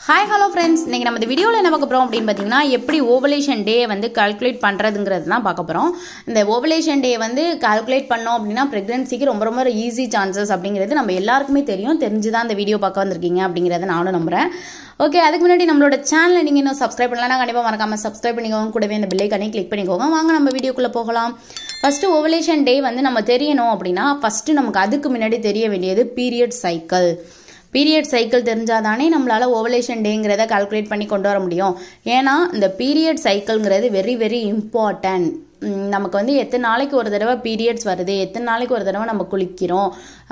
Hi hello friends இன்றைக்கி நம்ம இந்த வீடியோவில் என்ன பார்க்க போகிறோம் அப்படின்னு பார்த்தீங்கன்னா எப்படி ஓவலேஷன் டே வந்து கால்குலேட் பண்ணுறதுங்கிறது தான் பார்க்க போகிறோம் இந்த ஓவலேஷன் டே வந்து கால்குலேட் பண்ணோம் அப்படின்னா ப்ரெக்னென்சிக்கு ரொம்ப ரொம்ப ஈஸி சான்சஸ் அப்படிங்கிறது நம்ம எல்லாருக்குமே தெரியும் தெரிஞ்சு தான் இந்த வீடியோ பார்க்க வந்திருக்கீங்க அப்படிங்கிறத நானும் நம்புகிறேன் ஓகே அதுக்கு முன்னாடி நம்மளோட சேனலை நீங்கள் இன்னும் சப்ஸ்கிரைப் பண்ணலன்னா கண்டிப்பாக மறக்காமல் சப்ஸ்கிரைப் பண்ணிக்கோங்க கூடவே இந்த பில்லைக்கானே கிளிக் பண்ணிக்கோங்க வாங்க நம்ம வீடியோக்குள்ளே போகலாம் ஃபஸ்ட்டு ஓவலேஷன் டே வந்து நம்ம தெரியணும் அப்படின்னா ஃபஸ்ட்டு நமக்கு அதுக்கு முன்னாடி தெரிய வேண்டியது பீரியட் சைக்கிள் பீரியட் சைக்கிள் தெரிஞ்சால் தானே நம்மளால் ஓவலேஷன் டேங்கிறத கால்குலேட் பண்ணி கொண்டு வர முடியும் ஏன்னா இந்த பீரியட் சைக்கிள்ங்கிறது வெரி வெரி இம்பார்ட்டன்ட் நமக்கு வந்து எத்தனை நாளைக்கு ஒரு தடவை பீரியட்ஸ் வருது எத்தனை நாளைக்கு ஒரு தடவை நம்ம குளிக்கிறோம்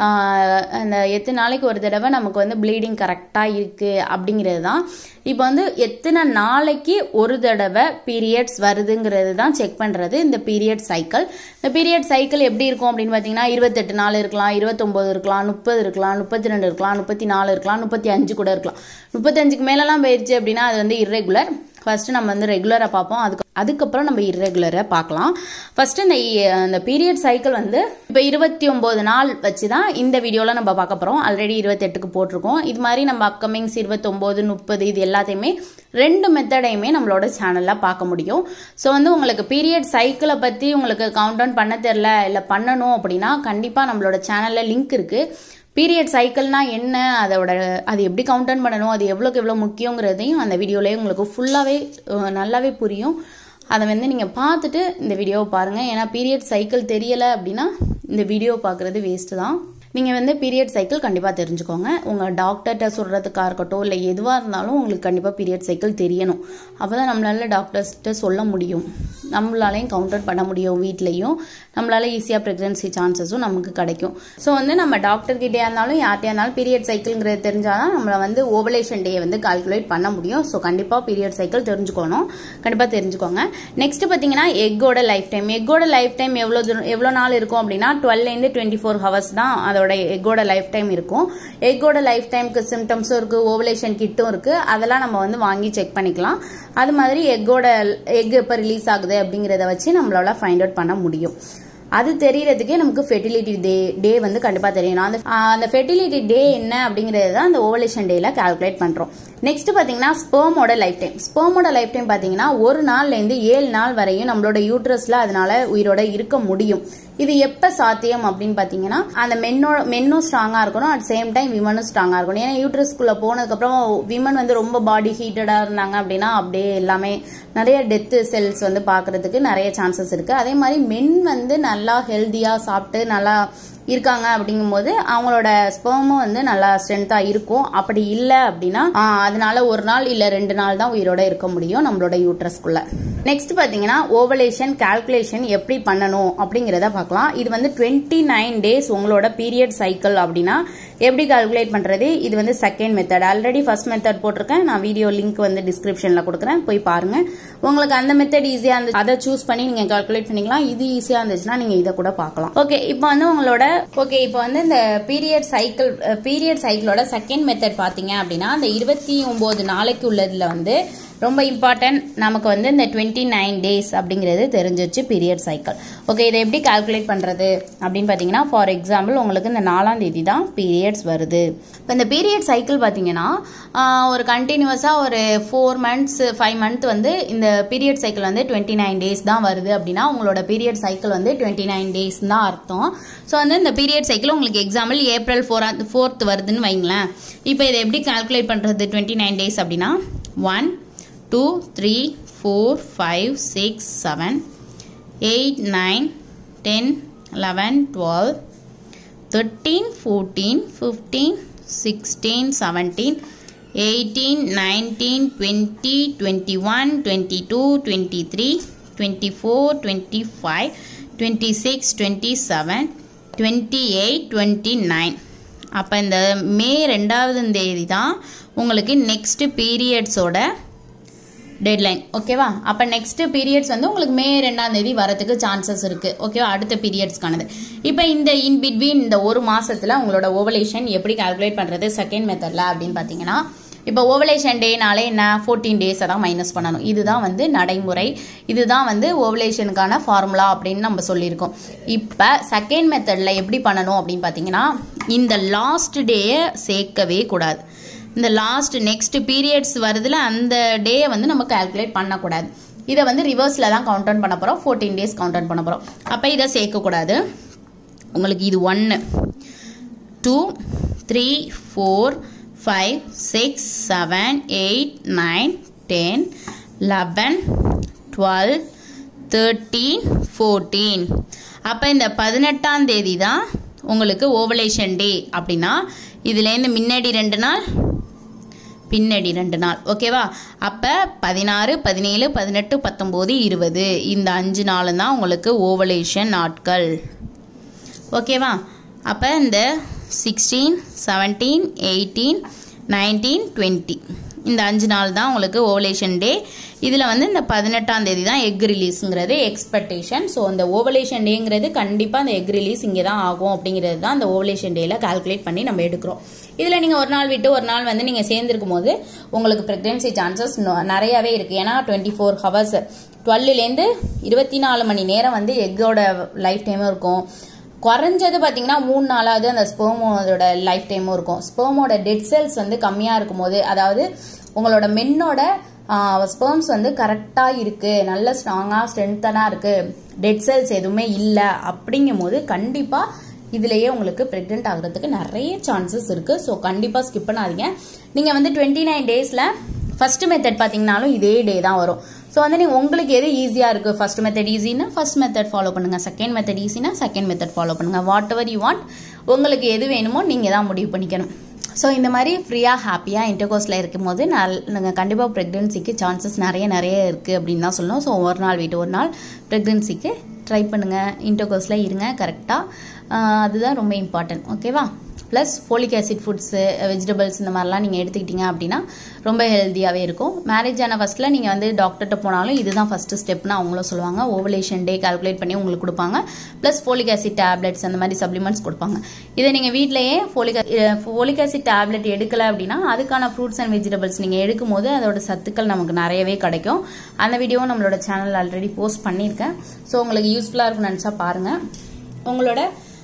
அந்த எத்தனை நாளைக்கு ஒரு தடவை நமக்கு வந்து ப்ளீடிங் கரெக்டாக இருக்குது அப்படிங்கிறது தான் இப்போ வந்து எத்தனை நாளைக்கு ஒரு தடவை பீரியட்ஸ் வருதுங்கிறது தான் செக் பண்ணுறது இந்த பீரியட் சைக்கிள் இந்த பீரியட் சைக்கிள் எப்படி இருக்கும் அப்படின்னு பார்த்தீங்கன்னா இருபத்தெட்டு நாள் இருக்கலாம் இருபத்தொம்போது இருக்கலாம் முப்பது இருக்கலாம் முப்பத்தி ரெண்டு இருக்கலாம் முப்பத்தி நாலு இருக்கலாம் முப்பத்தி அஞ்சு கூட இருக்கலாம் முப்பத்தஞ்சுக்கு மேலெலாம் போயிடுச்சு அப்படின்னா அது வந்து இர்ரெகுலர் ஃபஸ்ட்டு நம்ம வந்து ரெகுலராக பார்ப்போம் அதுக்கு அதுக்கப்புறம் நம்ம இர்ரெகுலரை பார்க்கலாம் ஃபஸ்ட்டு இந்த இந்த பீரியட் சைக்கிள் வந்து இப்போ இருபத்தி ஒம்பது நாள் வச்சு தான் இந்த வீடியோவில் நம்ம பார்க்க போகிறோம் ஆல்ரெடி இருபத்தெட்டுக்கு போட்டிருக்கோம் இது மாதிரி நம்ம அப்கமிங்ஸ் இருபத்தொம்போது முப்பது இது எல்லாத்தையுமே ரெண்டு மெத்தடையுமே நம்மளோட சேனலில் பார்க்க முடியும் ஸோ வந்து உங்களுக்கு பீரியட் சைக்கிளை பற்றி உங்களுக்கு கவுண்ட் டவுன் பண்ண தெரில இல்லை பண்ணணும் அப்படின்னா கண்டிப்பாக நம்மளோட சேனலில் லிங்க் இருக்குது பீரியட் சைக்கிள்னா என்ன அதோட அது எப்படி கவுண்டன் பண்ணணும் அது எவ்வளோக்கு எவ்வளோ முக்கியங்கிறதையும் அந்த வீடியோலேயே உங்களுக்கு ஃபுல்லாகவே நல்லாவே புரியும் அதை வந்து நீங்கள் பார்த்துட்டு இந்த வீடியோவை பாருங்கள் ஏன்னா பீரியட் சைக்கிள் தெரியலை அப்படின்னா இந்த வீடியோ பார்க்குறது வேஸ்ட்டு தான் நீங்கள் வந்து பீரியட் சைக்கிள் கண்டிப்பாக தெரிஞ்சுக்கோங்க உங்கள் டாக்டர்கிட்ட சொல்கிறதுக்காக இருக்கட்டும் இல்லை எதுவாக இருந்தாலும் உங்களுக்கு கண்டிப்பாக பீரியட் சைக்கிள் தெரியணும் அப்போ தான் நம்மளால டாக்டர்ஸ்கிட்ட சொல்ல முடியும் நம்மளாலையும் கவுண்டர் பண்ண முடியும் வீட்லேயும் நம்மளால ஈஸியாக ப்ரெக்னன்சி சான்சஸும் நமக்கு கிடைக்கும் ஸோ வந்து நம்ம டாக்டர்கிட்டே இருந்தாலும் யார்கிட்டயா இருந்தாலும் பீரியட் சைக்கிள்ங்கிறது தெரிஞ்சால் தான் நம்மளை வந்து ஓவலேஷன் டே வந்து கால்குலேட் பண்ண முடியும் ஸோ கண்டிப்பாக பீரியட் சைக்கிள் தெரிஞ்சுக்கணும் கண்டிப்பாக தெரிஞ்சுக்கோங்க நெக்ஸ்ட் பார்த்தீங்கன்னா எக்கோட லைஃப் டைம் எக்கோட லைஃப் டைம் எவ்வளோ தூரம் எவ்வளோ நாள் இருக்கும் அப்படின்னா டுவெல்லேருந்து டுவெண்ட்டி ஃபோர் ஹவர்ஸ் தான் அதோட எக்கோட லைஃப் டைம் இருக்கும் எக்கோட லைஃப் டைமுக்கு சிம்டம்ஸும் இருக்குது ஓவலேஷன் கிட்டும் இருக்குது அதெல்லாம் நம்ம வந்து வாங்கி செக் பண்ணிக்கலாம் அது மாதிரி எக்கோட எக் எப்போ ரிலீஸ் ஆகுது அப்படிங்கிறத வச்சு நம்மளால ஃபைண்ட் அவுட் பண்ண முடியும் அது தெரியறதுக்கே நமக்கு ஃபெர்டிலிட்டி டே டே வந்து கண்டிப்பாக தெரியணும் அந்த அந்த ஃபெர்டிலிட்டி டே என்ன அப்படிங்கிறது தான் அந்த ஓவலேஷன் டேல கால்குலேட் பண்ணுறோம் நெக்ஸ்ட் பார்த்தீங்கன்னா ஸ்பேமோட லைஃப் டைம் ஸ்பேமோட லைஃப் டைம் பார்த்தீங்கன்னா ஒரு நாள்லேருந்து ஏழு நாள் வரையும் நம்மளோட யூட்ரஸில் அதனால உயிரோட இருக்க முடியும் இது எப்போ சாத்தியம் அப்படின்னு பார்த்தீங்கன்னா அந்த மென்னோட மென்னும் ஸ்ட்ராங்காக இருக்கணும் அட் சேம் டைம் விமனும் ஸ்ட்ராங்காக இருக்கணும் ஏன்னா யூட்ரஸ்குள்ளே போனதுக்கப்புறம் விமன் வந்து ரொம்ப பாடி ஹீட்டடாக இருந்தாங்க அப்படின்னா அப்படியே எல்லாமே நிறைய டெத்து செல்ஸ் வந்து பார்க்கறதுக்கு நிறைய சான்சஸ் இருக்குது அதே மாதிரி மென் வந்து நல்லா ஹெல்த்தியாக சாப்பிட்டு நல்லா இருக்காங்க அப்படிங்கும்போது அவங்களோட ஸ்பெர்மும் வந்து நல்லா ஸ்ட்ரென்த்தாக இருக்கும் அப்படி இல்லை அப்படின்னா அதனால ஒரு நாள் இல்லை ரெண்டு நாள் தான் உயிரோட இருக்க முடியும் நம்மளோட யூட்ரஸ்குள்ள நெக்ஸ்ட் பார்த்தீங்கன்னா ஓவலேஷன் கால்குலேஷன் எப்படி பண்ணணும் அப்படிங்கிறத பார்க்கலாம் இது வந்து டுவெண்ட்டி நைன் டேஸ் உங்களோட பீரியட் சைக்கிள் அப்படின்னா எப்படி கால்குலேட் பண்ணுறது இது வந்து second method already first method போட்டிருக்கேன் நான் வீடியோ லிங்க் வந்து டிஸ்கிரிப்ஷனில் கொடுக்குறேன் போய் பாருங்கள் உங்களுக்கு அந்த மெத்தட் ஈஸியாக இருந்து அதை சூஸ் பண்ணி நீங்கள் கால்குலேட் பண்ணிக்கலாம் இது ஈஸியாக இருந்துச்சுன்னா நீங்கள் இதை கூட பார்க்கலாம் ஓகே இப்போ வந்து உங்களோட ஓகே இப்போ வந்து இந்த பீரியட் சைக்கிள் பீரியட் சைக்கிளோட செகண்ட் மெத்தட் பார்த்தீங்க அப்படின்னா அந்த இருபத்தி ஒம்பது நாளைக்கு உள்ளதில் வந்து ரொம்ப இம்பார்ட்டன்ட் நமக்கு வந்து இந்த டுவெண்ட்டி நைன் டேஸ் அப்படிங்கிறது தெரிஞ்சிச்சு பீரியட் சைக்கிள் ஓகே இதை எப்படி கால்குலேட் பண்ணுறது அப்படின்னு பார்த்தீங்கன்னா ஃபார் எக்ஸாம்பிள் உங்களுக்கு இந்த நாலாம் தேதி தான் பீரியட்ஸ் வருது இப்போ இந்த பீரியட் சைக்கிள் பார்த்தீங்கன்னா ஒரு கண்டினியூஸாக ஒரு ஃபோர் மந்த்ஸ் ஃபைவ் மந்த் வந்து இந்த பீரியட் சைக்கிள் வந்து டுவெண்ட்டி நைன் டேஸ் தான் வருது அப்படின்னா உங்களோட பீரியட் சைக்கிள் வந்து டுவெண்ட்டி நைன் டேஸ் தான் அர்த்தம் ஸோ வந்து இந்த பீரியட் சைக்கிள் உங்களுக்கு எக்ஸாம்பிள் ஏப்ரல் ஃபோரா ஃபோர்த் வருதுன்னு வைங்களேன் இப்போ இதை எப்படி கால்குலேட் பண்ணுறது டுவெண்ட்டி நைன் டேஸ் அப்படின்னா one two three four five six seven eight nine ten eleven twelve thirteen fourteen fifteen sixteen seventeen eighteen nineteen twenty twenty one twenty two twenty three twenty four twenty five twenty six twenty seven twenty eight twenty nine அப்போ இந்த மே ரெண்டாவது தேதி தான் உங்களுக்கு next பீரியட்ஸோட deadline ஓகேவா அப்போ next periods வந்து உங்களுக்கு மே ரெண்டாம் தேதி வரதுக்கு சான்சஸ் இருக்கு ஓகேவா அடுத்த பீரியட்ஸ்க்கானது இப்போ இந்த இன் பிட்வீன் இந்த ஒரு மாசத்துல உங்களோட ஓவலேஷன் எப்படி கால்குலேட் பண்றது செகண்ட் மெத்தட்ல அப்படின்னு பார்த்தீங்கன்னா இப்போ ஓவலேஷன் டேனாலே என்ன ஃபோர்டீன் டேஸை தான் மைனஸ் பண்ணணும் இதுதான் வந்து நடைமுறை இதுதான் வந்து ஓவலேஷனுக்கான ஃபார்முலா அப்படின்னு நம்ம சொல்லியிருக்கோம் இப்போ செகண்ட் மெத்தடில் எப்படி பண்ணணும் அப்படின்னு பார்த்தீங்கன்னா இந்த லாஸ்ட் டேயை சேர்க்கவே கூடாது இந்த லாஸ்ட் நெக்ஸ்ட் பீரியட்ஸ் வருதுல அந்த டேயை வந்து நம்ம கால்குலேட் பண்ணக்கூடாது இதை வந்து ரிவர்ஸில் தான் கவுண்ட் டவுன் பண்ண போகிறோம் ஃபோர்டீன் டேஸ் கவுண்ட் டவுன் பண்ண போகிறோம் அப்போ இதை சேர்க்கக்கூடாது உங்களுக்கு இது ஒன்று two three four five six seven eight nine ten eleven twelve thirteen fourteen அப்போ இந்த பதினெட்டாம் தேதி தான் உங்களுக்கு ஓவலேஷன் டே அப்படின்னா இதுலேருந்து முன்னாடி ரெண்டு நாள் பின்னாடி ரெண்டு நாள் ஓகேவா அப்போ பதினாறு பதினேழு பதினெட்டு பத்தொம்போது இருபது இந்த அஞ்சு நாள் தான் உங்களுக்கு ஓவலேஷன் நாட்கள் ஓகேவா அப்போ இந்த sixteen seventeen eighteen nineteen twenty இந்த அஞ்சு நாள் தான் உங்களுக்கு ஓவலேஷன் டே இதில் வந்து இந்த பதினெட்டாம் தேதி தான் எக் ரிலீஸுங்கிறது எக்ஸ்பெக்டேஷன் ஸோ அந்த ஓவலேஷன் டேங்கிறது கண்டிப்பாக அந்த எக் ரிலீஸ் இங்கே தான் ஆகும் அப்படிங்கிறது தான் அந்த ஓவலேஷன் டேயில் கால்குலேட் பண்ணி நம்ம எடுக்கிறோம் இதில் நீங்கள் ஒரு நாள் விட்டு ஒரு நாள் வந்து நீங்கள் சேர்ந்துருக்கும் போது உங்களுக்கு ப்ரெக்னென்சி சான்சஸ் நிறையாவே இருக்குது ஏன்னா டுவெண்ட்டி ஃபோர் ஹவர்ஸ் டுவெல்லுலேருந்து இருபத்தி நாலு மணி நேரம் வந்து எக்கோட லைஃப் டைமும் இருக்கும் குறைஞ்சது பார்த்தீங்கன்னா மூணு நாளாவது அந்த ஸ்பெர்மோட லைஃப் டைமும் இருக்கும் ஸ்பெர்மோட டெட் செல்ஸ் வந்து கம்மியாக இருக்கும்போது அதாவது உங்களோட மென்னோட ஸ்பெர்ம்ஸ் வந்து கரெக்டாக இருக்குது நல்ல ஸ்ட்ராங்காக ஸ்ட்ரென்த்தனாக இருக்குது டெட் செல்ஸ் எதுவுமே இல்லை அப்படிங்கும் போது கண்டிப்பாக இதுலேயே உங்களுக்கு ப்ரெக்னென்ட் ஆகிறதுக்கு நிறைய சான்சஸ் இருக்குது ஸோ கண்டிப்பாக ஸ்கிப் பண்ணாதீங்க நீங்கள் வந்து டுவெண்ட்டி நைன் டேஸில் ஃபர்ஸ்ட் மெத்தட் பார்த்தீங்கனாலும் இதே டே தான் வரும் ஸோ வந்து நீங்கள் உங்களுக்கு எது ஈஸியாக இருக்குது ஃபர்ஸ்ட் மெத்தட் ஈஸினா ஃபர்ஸ்ட் மெத்தட் ஃபாலோ பண்ணுங்கள் செகண்ட் மெத்தட் ஈஸினா செகண்ட் மெத்தட் ஃபாலோ பண்ணுங்கள் வாட் எவர் யூ வாண்ட் உங்களுக்கு எது வேணுமோ நீங்கள் தான் முடிவு பண்ணிக்கணும் ஸோ இந்த மாதிரி ஃப்ரீயாக ஹாப்பியாக இன்டர்கோர்ஸில் இருக்கும் போது நல் நாங்கள் கண்டிப்பாக ப்ரெக்னென்சிக்கு சான்சஸ் நிறைய நிறைய இருக்குது அப்படின்னு தான் சொல்லணும் ஸோ ஒரு நாள் விட்டு ஒரு நாள் ப்ரெக்னென்சிக்கு ட்ரை பண்ணுங்கள் இன்டர்கோர்ஸில் இருங்க கரெக்டாக அதுதான் ரொம்ப இம்பார்ட்டன்ட் ஓகேவா plus folic acid foods vegetables இந்த மாதிரிலாம் நீங்கள் எடுத்துக்கிட்டீங்க அப்படின்னா ரொம்ப ஹெல்த்தியாகவே இருக்கும் மேரேஜ் ஆன ஃபஸ்ட்டில் நீங்கள் வந்து டாக்டர்கிட்ட போனாலும் இதுதான் ஃபஸ்ட்டு ஸ்டெப்னு அவங்களும் சொல்லுவாங்க ஓவலேஷன் டே கால்குலேட் பண்ணி உங்களுக்கு கொடுப்பாங்க ப்ளஸ் ஃபோலிக் ஆசிட் டேப்லெட்ஸ் அந்த மாதிரி சப்ளிமெண்ட்ஸ் கொடுப்பாங்க இதை நீங்கள் வீட்டிலேயே ஃபோலிக் ஃபோலிக் ஆசிட் டேப்லெட் எடுக்கலை அப்படின்னா அதுக்கான ஃப்ரூட்ஸ் அண்ட் வெஜிடபிள்ஸ் நீங்கள் எடுக்கும் போது அதோட சத்துக்கள் நமக்கு நிறையவே கிடைக்கும் அந்த வீடியோவும் நம்மளோட சேனல் ஆல்ரெடி போஸ்ட் பண்ணியிருக்கேன் ஸோ உங்களுக்கு யூஸ்ஃபுல்லாக இருக்கும்னு நினச்சா பாருங்கள் உங்களோட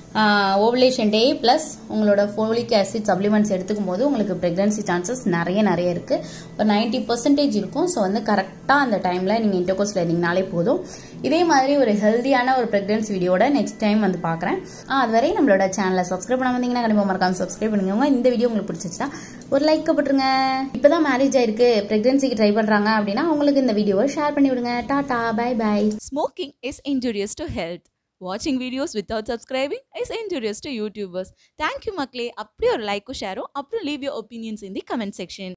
ஓவலேஷன் டே ப்ளஸ் உங்களோட ஃபோலிக் ஆசிட் சப்ளிமெண்ட்ஸ் எடுத்துக்கும் போது உங்களுக்கு ப்ரெக்னன்சி சான்சஸ் நிறைய நிறைய இருக்குது ஒரு நைன்ட்டி பர்சன்டேஜ் இருக்கும் ஸோ வந்து கரெக்டாக அந்த டைமில் நீங்கள் இன்டர்கோர்ஸில் இருந்தீங்கனாலே போதும் இதே மாதிரி ஒரு ஹெல்த்தியான ஒரு ப்ரெக்னன்சி வீடியோட நெக்ஸ்ட் டைம் வந்து பார்க்குறேன் அதுவரை நம்மளோட சேனலை சப்ஸ்கிரைப் பண்ண வந்தீங்கன்னா கண்டிப்பாக மறக்காம சப்ஸ்கிரைப் பண்ணுங்க இந்த வீடியோ உங்களுக்கு பிடிச்சிச்சா ஒரு லைக் போட்டுருங்க இப்போ தான் மேரேஜ் ஆயிருக்கு ப்ரெக்னன்சிக்கு ட்ரை பண்ணுறாங்க அப்படின்னா உங்களுக்கு இந்த வீடியோவை ஷேர் பண்ணி விடுங்க டாடா bye bye Smoking is injurious to health. Watching videos without subscribing is injurious to YouTubers. Thank you, Makle. அப்படியே ஒரு லைக்கும் ஷேரும் அப்புறம் leave your opinions in the comment section.